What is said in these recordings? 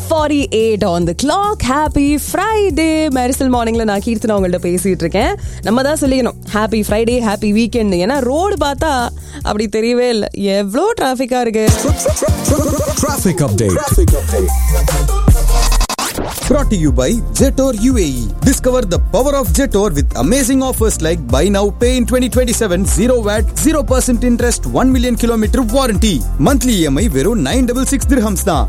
Forty eight on the clock happy Friday மேரிசல் மார்னிங்ல நான் கீர்த்தனா உங்கள்ட்ட பேசிட்டு இருக்கேன் நம்ம தான் சொல்லிக்கணும் ஹாப்பி ஃப்ரைடே ஹாப்பி வீக்கெண்ட் ஏன்னா ரோடு பார்த்தா அப்படி தெரியவே இல்லை எவ்வளோ டிராஃபிக்கா இருக்கு Traffic update. Brought to you by Jetor UAE. Discover the power of Jetor with amazing offers like buy now, pay in 2027, 0 VAT, 0% interest, 1 million kilometer warranty. Monthly EMI வெறும் 966 dirhams தான்.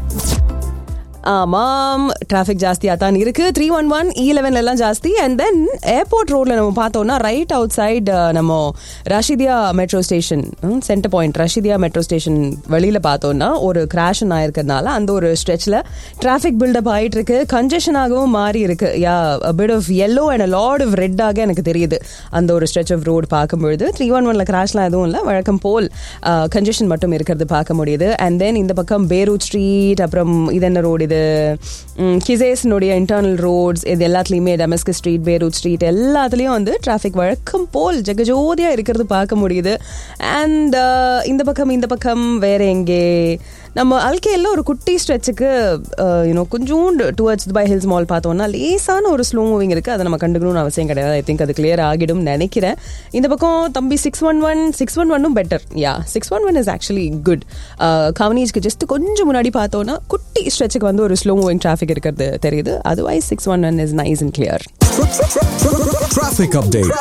ஆமாம் டிராஃபிக் ஜாஸ்தியாக தான் இருக்கு த்ரீ ஒன் ஒன் இ எல்லாம் ஜாஸ்தி and then airport ரோட்ல நம்ம பார்த்தோம்னா ரைட் அவுட் சைடு நம்ம Rashidiya metro station center point Rashidiya metro station வெளியில பார்த்தோம்னா ஒரு கிராஷன் ஆயிருக்கிறதுனால அந்த ஒரு ஸ்ட்ரெச்ல டிராஃபிக் பில்டப் ஆயிட்டு இருக்கு கன்ஜெஷனாகவும் மாறி இருக்கு yeah bit of yellow and lot of ரெட்டாக எனக்கு தெரியுது அந்த ஒரு ஸ்ட்ரெச் ஆஃப் ரோடு பார்க்கும்பொழுது த்ரீ ஒன் ஒன்ல கிராஷ்லாம் எதுவும் இல்லை வழக்கம் போல் கன்ஜெஷன் மட்டும் இருக்கிறது பார்க்க முடியுது அண்ட் தென் இந்த பக்கம் பேரூட் ஸ்ட்ரீட் அப்புறம் இது என்ன ரோடு இது கிசேஸ்னுடைய இன்டர்னல் ரோட்ஸ் இது எல்லாத்துலேயுமே டெமஸ்கஸ் ஸ்ட்ரீட் பேரூட் ஸ்ட்ரீட் எல்லாத்துலேயும் வந்து டிராஃபிக் வழக்கம் போல் ஜெகஜோதியாக இருக்கிறது பார்க்க முடியுது அண்ட் இந்த பக்கம் இந்த பக்கம் வேற எங்கே நம்ம அல்கேல ஒரு குட்டி ஸ்ட்ரெச்சுக்கு யூனோ கொஞ்சோண்டு டுவர்ட்ஸ் துபாய் ஹில்ஸ் மால் பார்த்தோம்னா லேசான ஒரு ஸ்லோ மூவிங் இருக்குது அதை நம்ம கண்டுக்கணும்னு அவசியம் கிடையாது ஐ திங்க் அது கிளியர் ஆகிடும் நினைக்கிறேன் இந்த பக்கம் தம்பி six one one six one ஒன்னும் better yeah six one one is actually good கவனேஜ்க்கு ஜஸ்ட் கொஞ்சம் முன்னாடி பார்த்தோன்னா குட்டி ஸ்ட்ரெச்சுக்கு வந்து ஒரு ஸ்லோ மூவிங் டிராஃபிக் இருக்கிறது தெரியுது அதுவைஸ் six one one is nice and clear Traffic update.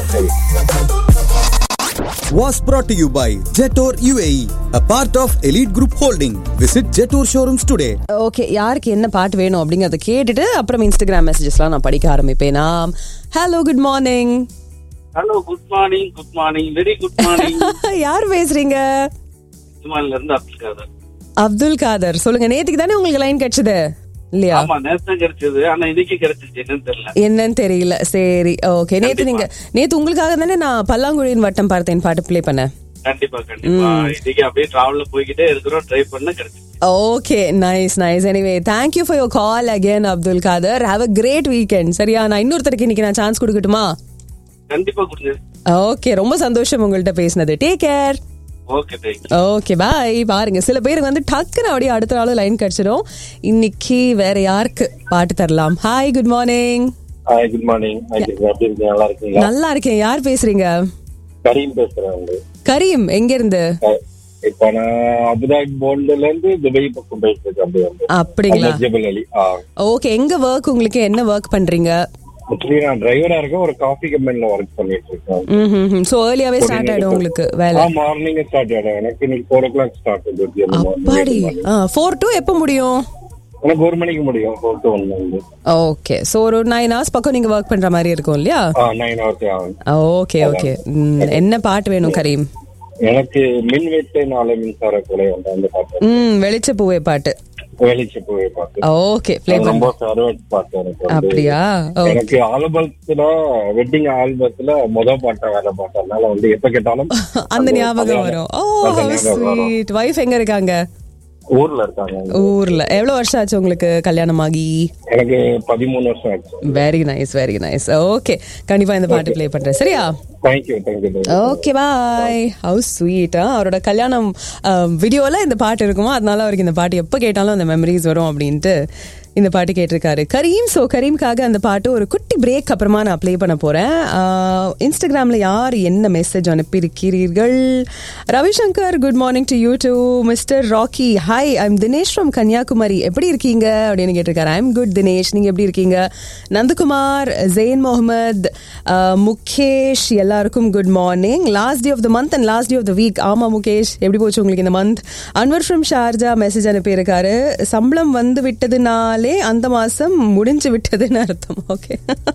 Was brought to you by Jetor UAE, a part of Elite Group Holding. Visit Jetor showrooms today. Okay யாருக்கு என்ன பாட்டு வேணும் அப்படிங்கறத கேட்டுட்டு அப்புறம் இன்ஸ்டாகிராம் மெசேஜஸ்லாம் நான் படிக்க ஆரம்பிப்பேனா hello good morning hello good morning good morning very good morning யார் பேசுறீங்க இஸ்மாயில இருந்து அப்துல் காதர் அப்துல் காதர் சொல்லுங்க நேத்துக்கு தானே உங்களுக்கு லைன் கிடைச்சது இல்லையா ஆமா நேத்து தான் கிடைச்சது ஆனா இன்னைக்கு கிடைச்சிச்சு என்னன்னு தெரியல என்னன்னு தெரியல சரி ஓகே நேத்து நீங்க நேத்து உங்களுக்காக தானே நான் பல்லாங்குழியின் வட்டம் பார்த்தேன் பாட்டு ப்ளே பண்ணேன் கண்டிப்பா கண்டிப்பா இன்னைக்கு அப்படியே டிராவல்ல போய்கிட்டே இருக்கிறோம் ட்ரை பண்ண கிடைச்சிச்சு okay nice nice anyway thank you for your call again Abdul Khader have a great weekend சரியா நான் இன்னொருத்தருக்கு இன்னைக்கு நான் சான்ஸ் கொடுக்கட்டுமா கண்டிப்பா கொடுங்க ஓகே ரொம்ப சந்தோஷம் உங்கள்கிட்ட பேசினது take care okay thank you okay bye பாருங்க சில பேருக்கு வந்து டக்குன்னு அப்படியே அடுத்த நாள் லைன் கிடைச்சிடும் இன்னைக்கு வேற யாருக்கு பாட்டு தரலாம் hi good morning hi good morning எப்படி இருக்கீங்க நல்லா இருக்கீங்களா நல்லா இருக்கேன் யார் பேசுறீங்க கரீம் பேசுறேன் வந்து கரீம் எங்க இருந்து அஹ் இப்ப நான் அபுதாபி போர்டுல இருந்து துபாய் பக்கம் போயிட்டு இருக்கேன் அப்படியே வந்து அப்படிங்களா ஜபல் அலி ஆ ஓகே எங்க ஒர்க் உங்களுக்கு என்ன ஒர்க் பண்றீங்க ஆக்சுவலி நான் டிரைவரா இருக்கேன் ஒரு காஃபி கம்பெனில ஒர்க் பண்ணிட்டு இருக்கேன் ஸோ ஏர்லியாவே ஸ்டார்ட் ஆயிடும் உங்களுக்கு வேலை ஆ மார்னிங் ஸ்டார்ட் ஆயிடும் எனக்கு இன்னைக்கு ஃபோர் ஓ கிளாக் ஸ்டார்ட் ஆகுது அப்பாடி ஃபோர் டு எப்போ முடியும் எனக்கு ஒரு மணிக்கு முடியும் ஃபோர் டு ஒன் வந்து ஓகே ஸோ ஒரு நைன் ஹவர்ஸ் பக்கம் நீங்க ஒர்க் பண்ற மாதிரி இருக்கும் இல்லையா ஆ நைன் ஹவர்ஸ் ஆகும் ஓகே ஓகே என்ன பாட்டு வேணும் கரீம் எனக்கு மின் வெட்டு நாளை மின்சார கொலை வந்து அந்த பாட்டு ம் வெளிச்ச பூவே பாட்டு வெளிச்ச போய் பாட்டு ஓகே ப்ளே அது பண்ண ரொம்ப ஃபேவரட் பாட்டு எனக்கு வந்து அப்படியா ஓ எனக்கு ஆல்பத்துல வெட்டிங் ஆல்பத்துல முத பாட்டா வேலை பாட்டு அதனால வந்து எப்ப கேட்டாலும் அந்த ஞாபகம் வரும் ஓ அந்த ஞாபகம் வரும். ஸ்வீட் வைஃப் எங்க இருக்காங்க ஊர்ல இருக்காங்க ஊர்ல எவ்வளவு வருஷம் ஆச்சு உங்களுக்கு கல்யாணம் ஆகி எனக்கு பதிமூணு வருஷம் ஆச்சு very nice very nice okay கண்டிப்பா இந்த பாட்டு ப்ளே பண்றேன் சரியா thank you thank you okay bye how sweet அவரோட கல்யாணம் வீடியோல இந்த பாட்டு இருக்குமோ அதனால அவருக்கு இந்த பாட்டு எப்போ கேட்டாலும் அந்த மெமரிஸ் வரும் அப்படின்ட்டு இந்த பாட்டு கேட்டிருக்காரு கரீம் ஸோ கரீம்காக அந்த பாட்டு ஒரு குட்டி பிரேக் அப்புறமா நான் ப்ளே பண்ண போறேன் இன்ஸ்டாகிராம்ல யார் என்ன மெசேஜ் அனுப்பியிருக்கிறீர்கள் Ravishankar good morning to you to mister Rocky hi I'm Dinesh from Kanyakumari எப்படி இருக்கீங்க அப்படின்னு கேட்டிருக்காரு ஐம் குட் தினேஷ் நீங்க எப்படி இருக்கீங்க நந்தகுமார் ஜெயின் முகமது முகேஷ் எல்லாருக்கும் good morning last day of the month and last day of the week ஆமா முகேஷ் எப்படி போச்சு உங்களுக்கு இந்த month Anwar from Sharjah message அனுப்பியிருக்காரு சம்பளம் வந்து விட்டதுனாலே அந்த மாசம் முடிஞ்சு விட்டதுன்னு அர்த்தம் okay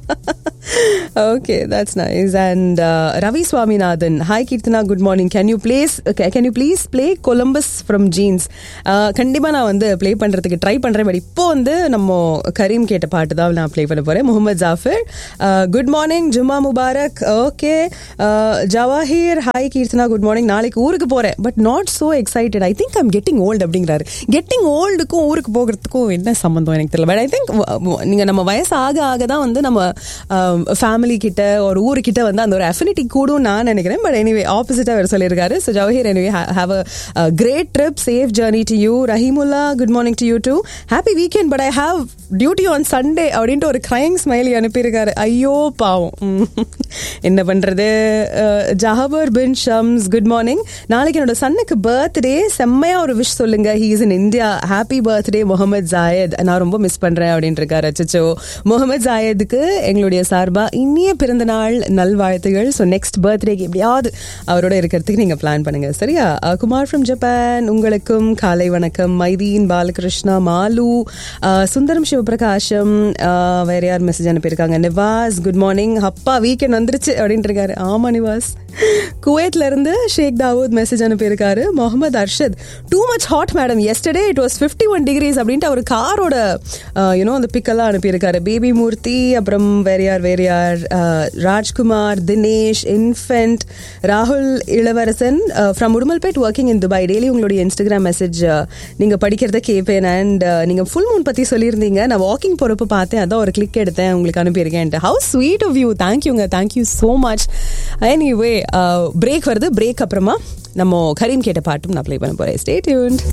okay that's nice and Ravi Swaminathan hi Keerthana good morning can you plays can you please play Columbus from Jeans கண்டிப்பாக நான் வந்து ப்ளே பண்ணுறதுக்கு ட்ரை பண்ணுறேன் பட் இப்போ வந்து நம்ம கரீம் கேட்ட பாட்டு தான் நான் ப்ளே பண்ண போகிறேன் Mohammed Jafar good morning Jumma Mubarak okay Jawahir hi Keerthana good morning நாளைக்கு ஊருக்கு போகிறேன் but not so excited I think I'm getting old அப்படிங்கிறாரு கெட்டிங் ஓல்டுக்கும் ஊருக்கு போகிறதுக்கும் என்ன சம்மந்தம் எனக்கு எனக்கு தெரியல பட் ஐ திங்க் நீங்க நம்ம வயசு ஆக ஆக தான் வந்து நம்ம ஃபேமிலி கிட்ட ஒரு ஊருக்கிட்ட வந்து அந்த ஒரு அஃபினிட்டி கூடும் நான் நினைக்கிறேன் பட் எனிவே ஆப்போசிட்டா அவர் சொல்லியிருக்காரு so Jawahir anyway have a great trip safe journey to you Rahimullah good morning to you too happy weekend but I have duty on Sunday அப்படின்ட்டு ஒரு கிரைங் ஸ்மைலி அனுப்பியிருக்காரு ஐயோ பாவம் உம். என்ன பண்றது அஹ், ஜஹபர் பின் ஷம்ஸ் குட் மார்னிங் நாளைக்கு என்னோட சன்னுக்கு பர்த்டே செம்மையா ஒரு விஷ் சொல்லுங்க he is in India happy birthday Mohammed Jayad நான் ரொம்ப மிஸ் பண்றேன் அப்படின்ட்டு இருக்காரு அச்சச்சோ முகமது ஜாயதுக்கு எங்களுடைய சார்பா இனிய பிறந்த நாள் நல்வாழ்த்துகள் ஸோ நெக்ஸ்ட் பர்த்டேக்கு எப்படியாவது அவரோட இருக்கிறதுக்கு நீங்க பிளான் பண்ணுங்க சரியா அஹ், குமார் ஃப்ரம் ஜப்பான் உங்களுக்கும் காலை வணக்கம் மைதீன் பாலகிருஷ்ணா மாலு அஹ், சுந்தரம் சிவபிரகாஷம் அஹ், வேற யார் மெசேஜ் அனுப்பியிருக்காங்க நிவாஸ் குட் மார்னிங் அப்பா வீக்கெண்ட் வந்துருச்சு அப்படின்ட்டு இருக்காரு ஆமா நிவாஸ் குவைத்ல இருந்து ஷேக் தாவூத் மெசேஜ் அனுப்பியிருக்காரு Mohammed Arshad too much hot madam yesterday it was fifty one degrees அப்படின்ட்டு அவர் காரோட யூனோ அந்த பிக்கெல்லாம் அனுப்பியிருக்காரு பேபி மூர்த்தி அப்புறம் வேற யார் வேற யார் அஹ், ராஜ்குமார் தினேஷ் இன்ஃபென்ட் ராகுல் Ilavarasan from Udumalpet working in Dubai daily உங்களுடைய இன்ஸ்டாகிராம் மெசேஜ் நீங்க படிக்கிறத கேட்பேன் அண்ட் நீங்க ஃபுல் மூன் பத்தி சொல்லியிருந்தீங்க நான் வாக்கிங் போறப்ப பார்த்தேன் அதான் ஒரு கிளிக் எடுத்தேன் உங்களுக்கு அனுப்பியிருக்கேன் ஹவு ஸ்வீட் ஆஃப் யூ தேங்க்யூங்க thank you so much anyway break வருது பிரேக் அப்புறமா நம்ம கரீம் கேட்ட பாட்டும் நான் ப்ளே பண்ண போறேன் ஸ்டே டியூன்ட்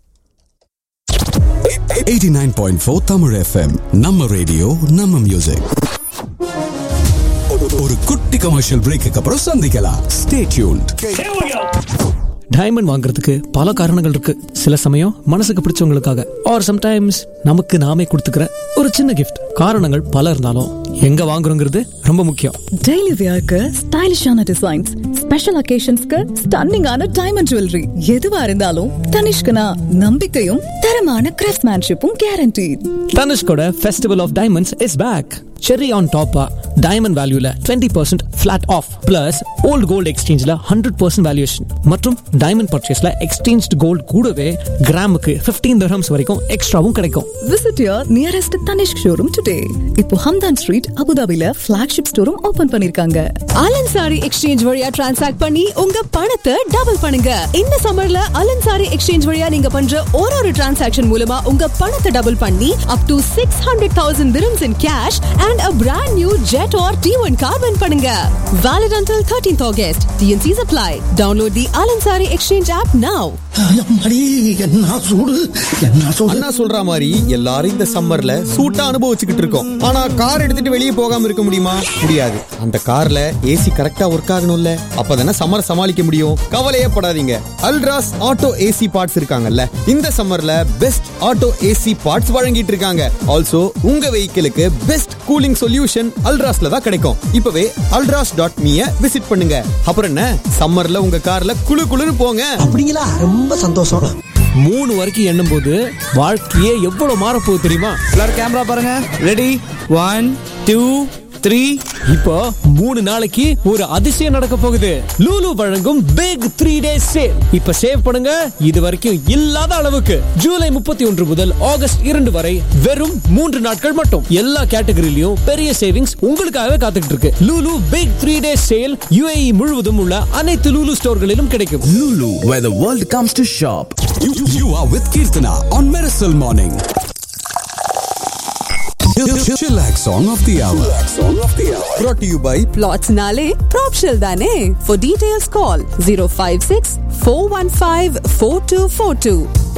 89.4 Tamil FM நம்ம ரேடியோ நம்ம மியூசிக் ஒரு குட்டி கமர்ஷியல் பிரேக்கு அப்புறம் சந்திக்கலாம் ஸ்டே டியூன்ட் டைமண்ட் வாங்குறதுக்கு பல காரணங்கள் இருக்கு சில சமயம் மனசுக்கு பிடிச்சவங்களுக்காக ஆர் சம்டைம்ஸ் நமக்கு நாமே கொடுத்துக்கிற ஒரு சின்ன கிஃப்ட் காரணங்கள் பல இருந்தாலும் எங்க வாங்குறோங்கிறது ரொம்ப முக்கியம் டெய்லி வியர்க்கு ஸ்டைலிஷான டிசைன்ஸ் ஸ்பெஷல் அகேஷன்ஸ்க்கு ஸ்டன்னிங்கான டைமண்ட் ஜுவல்லரி எதுவா இருந்தாலும் தனிஷ்கனா நம்பிக்கையும் தரமான கிராஃப்ட்மேன்ஷிப்பும் கேரண்டி தனுஷ்கோட festival of diamonds is back cherry on டாப்பா டைமண்ட் வேல்யூல twenty percent flat off plus old gold எக்ஸ்சேஞ்சில் ஹண்ட்ரட் பர்சன்ட் வேல்யூஷன் மற்றும் டைமண்ட் பர்ச்சேஸ்ல எக்ஸ்சேஞ்ச் கோல்டு கூடவே கிராமுக்கு ஃபிஃப்டீன் தர்ஹம்ஸ் வரைக்கும் எக்ஸ்ட்ராவும் கிடைக்கும் visit your nearest Tanishq showroom today இப்போ ஹம்தான் ஸ்ட்ரீட் அபுதாபில ஃபிளாக்ஷிப் ஸ்டோரும் ஓபன் பண்ணிருக்காங்க அலன் சாரி எக்ஸ்சேஞ்ச் வழியா டிரான்சாக்ட் பண்ணி உங்க பணத்தை டபுள் பண்ணுங்க இந்த சம்மர்ல அலன் சாரி எக்ஸ்சேஞ்ச் வழியா நீங்க பண்ற ஒரு ஒரு டிரான்சாக்ஷன் மூலமா உங்க பணத்தை டபுள் பண்ணி up to six hundred thousand dirhams in cash and a brand new jet or T1 car win பண்ணுங்க valid until 13th August TNC's apply download the Al Ansari exchange app now அம்மாடி, என்ன சூடு என்ன சூடு அண்ணா சொல்ற மாதிரி எல்லாரும் இந்த சம்மர்ல சூட்டா அனுபவிச்சுக்கிட்டு இருக்கோம் ஆனா கார் எடுத்துட்டு வெளியே போகாம இருக்க முடியுமா முடியாது அந்த கார்ல ஏசி கரெக்டா ஒர்க் ஆகணும்ல அப்பதானே சம்மர் சமாளிக்க முடியும் கவலையே படாதீங்க அல்ட்ராஸ் ஆட்டோ ஏசி பார்ட்ஸ் இருக்காங்கல்ல இந்த சம்மர்ல பெஸ்ட் ஆட்டோ ஏசி பார்ட்ஸ் வழங்கிட்டு இருக்காங்க ஆல்சோ உங்க வெஹிக்கிளுக்கு பெஸ்ட் கூலிங் சொல்யூஷன் அல்ட்ராஸ்ல தான் கிடைக்கும் இப்பவே அல்ட்ராஸ் டாட் மீய விசிட் பண்ணுங்க அப்புறம் என்ன சம்மர்ல உங்க கார்ல குளு குளுன்னு போங்க அப்படிங்களா ரொம்ப சந்தோஷம் மூணு வரைக்கும் எண்ணும் போது வாழ்க்கையே எவ்வளவு மாறப்போகுது தெரியுமா எல்லாரும் கேமரா பாருங்க ரெடி ஒன் டூ த்ரீ இப்போ மூணு நாளைக்கு ஒரு அதிசயம் நடக்க போகுது லூலு வழங்கும் பிக் த்ரீ டேஸ் சேல் இப்ப சேவ் பண்ணுங்க இது வரைக்கும் இல்லாத அளவுக்கு ஜூலை முப்பத்தி ஒன்று முதல் ஆகஸ்ட் இரண்டு வரை வெறும் மூன்று நாட்கள் மட்டும் எல்லா கேட்டகரியிலும் பெரிய சேவிங்ஸ் உங்களுக்காகவே காத்துக்கிட்டு இருக்கு Lulu big three days sale UAE முழுவதும் உள்ள அனைத்து லூலு ஸ்டோர்களிலும் கிடைக்கும் Lulu, where the world comes to shop. You, you are with Kirtana on Miracle Morning. Chillax song of the hour. Song of the hour. brought to you by plots nale propshell dane for details call 056 415 4242